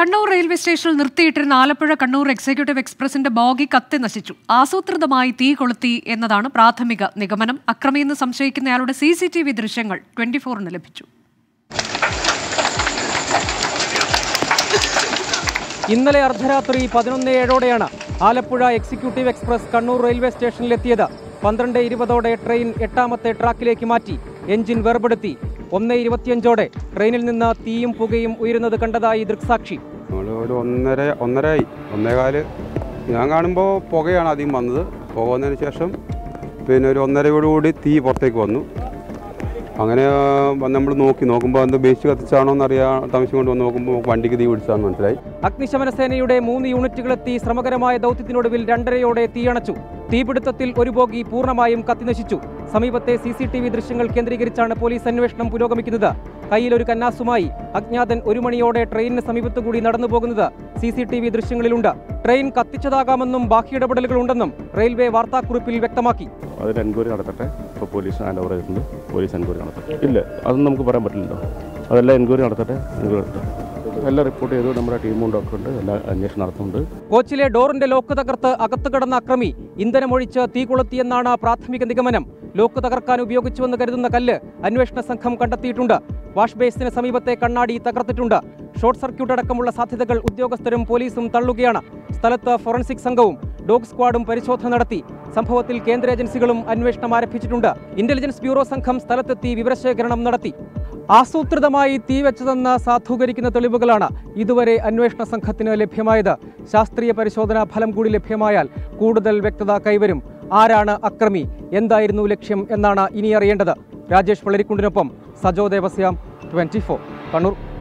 Kannur railway സ്റ്റേഷനിൽ നിർത്തിയിട്ടിരുന്ന Alappuzha Kannur executive എക്സ്പ്രസിന്റെ ബോഗി കത്തി നശിച്ചു ആസൂത്രിതമായി തീ കൊളുത്തി എന്നതാണ് പ്രാഥമിക നിഗമനം അക്രമിയെന്ന് സംശയിക്കുന്നയാളുടെ സി സി ടി വി ദൃശ്യങ്ങൾ ട്വന്റി ഫോറിന് ലഭിച്ചു ഇന്നലെ അർദ്ധരാത്രി പതിനൊന്ന് ഏഴോടെയാണ് Alappuzha executive express Kannur railway സ്റ്റേഷനിലെത്തിയത് പന്ത്രണ്ട് ഇരുപതോടെ ട്രെയിൻ എട്ടാമത്തെ ട്രാക്കിലേക്ക് മാറ്റി എഞ്ചിൻ വേർപെടുത്തി ഒന്ന് ഇരുപത്തിയഞ്ചോടെ ട്രെയിനിൽ നിന്ന് തീയും പുകയും ഉയരുന്നത് കണ്ടതായി ദൃക്സാക്ഷി നമ്മൾ ഒരു ഒന്നര ഒന്നരയായി ഒന്നേകാല് ഞാൻ കാണുമ്പോൾ പുകയാണ് ആദ്യം വന്നത് പുക വന്നതിന് ശേഷം പിന്നെ ഒരു ഒന്നരയോടുകൂടി തീ പുറത്തേക്ക് വന്നു അങ്ങനെ നമ്മൾ നോക്കി നോക്കുമ്പോൾ എന്ത് ബേസ് കത്തിച്ചാണോ എന്നറിയാൻ താമസം കൊണ്ട് വന്ന് നോക്കുമ്പോൾ വണ്ടിക്ക് തീ പിടിച്ചാന്ന് മനസ്സിലായി അഗ്നിശമന സേനയുടെ മൂന്ന് യൂണിറ്റുകളെത്തി ശ്രമകരമായ ദൗത്യത്തിനൊടുവിൽ രണ്ടരയോടെ തീയണച്ചു തീപിടുത്തത്തിൽ ഒരു ബോഗി പൂർണ്ണമായും കത്തിനശിച്ചു സമീപത്തെ സി സി ടി വി ദൃശ്യങ്ങൾ കേന്ദ്രീകരിച്ചാണ് പോലീസ് അന്വേഷണം പുരോഗമിക്കുന്നത് കയ്യിൽ ഒരു കന്നാസുമായി അജ്ഞാതൻ ഒരു മണിയോടെ ട്രെയിനിന് സമീപത്തു കൂടി നടന്നു പോകുന്നത് സി സി ടി വി ദൃശ്യങ്ങളിലുണ്ട് ട്രെയിൻ കത്തിച്ചതാകാമെന്നും ബാക്കിയിടപെടലുകളുണ്ടെന്നും റെയിൽവേ വാർത്താക്കുറിപ്പിൽ വ്യക്തമാക്കി അതിന് എൻക്വയറി നടത്തട്ടെ ഇപ്പോൾ പോലീസ് ഹാൻഡ് ഓവർ ചെയ്തിട്ടുണ്ട് പോലീസ് എൻക്വയറി നടത്തട്ടെ ഇല്ല അതൊന്നും നമുക്ക് പറയാൻ പറ്റില്ലല്ലോ അതെല്ലാം എൻക്വയറി നടത്തട്ടെ എൻക്വയറി നടത്തട്ടെ എല്ലാം റിപ്പോർട്ട് ചെയ്തു നമ്മുടെ ടീമും ഡോക്ടറുണ്ട് എല്ലാം അന്വേഷണം നടത്തുന്നുണ്ട് കോച്ചിലെ ഡോറിന്റെ ലോക്ക് തകർത്ത് അകത്ത് കിടന്ന അക്രമി ഇന്ധനമൊഴിച്ച് തീ കൊളുത്തിയെന്നാണ് പ്രാഥമിക നിഗമനം ലോക്ക് തകർക്കാൻ ഉപയോഗിച്ചുവെന്ന് കരുതുന്ന കല്ല് അന്വേഷണ സംഘം കണ്ടെത്തിയിട്ടുണ്ട് വാഷ് ബേസിന് സമീപത്തെ കണ്ണാടി തകർത്തിട്ടുണ്ട് ഷോർട്ട് സർക്യൂട്ട് അടക്കമുള്ള സാധ്യതകൾ ഉദ്യോഗസ്ഥരും പോലീസും തള്ളുകയാണ് സ്ഥലത്ത് ഫോറൻസിക് സംഘവും ഡോഗ് സ്ക്വാഡും പരിശോധന നടത്തി സംഭവത്തിൽ കേന്ദ്ര ഏജൻസികളും അന്വേഷണം ആരംഭിച്ചിട്ടുണ്ട് ഇന്റലിജൻസ് ബ്യൂറോ സംഘം സ്ഥലത്തെത്തി വിവരശേഖരണം നടത്തി ആസൂത്രിതമായി തീവെച്ചതെന്ന് സാധൂകരിക്കുന്ന തെളിവുകളാണ് ഇതുവരെ അന്വേഷണ സംഘത്തിന് ലഭ്യമായത് ശാസ്ത്രീയ പരിശോധനാ ഫലം കൂടി ലഭ്യമായാൽ കൂടുതൽ വ്യക്തത കൈവരും ആരാണ് അക്രമി എന്തായിരുന്നു ലക്ഷ്യം എന്നാണ് ഇനി അറിയേണ്ടത് രാജേഷ് വളരിക്കുണ്ടിനൊപ്പം സജോ ദേവസ്യാം ട്വന്റി കണ്ണൂർ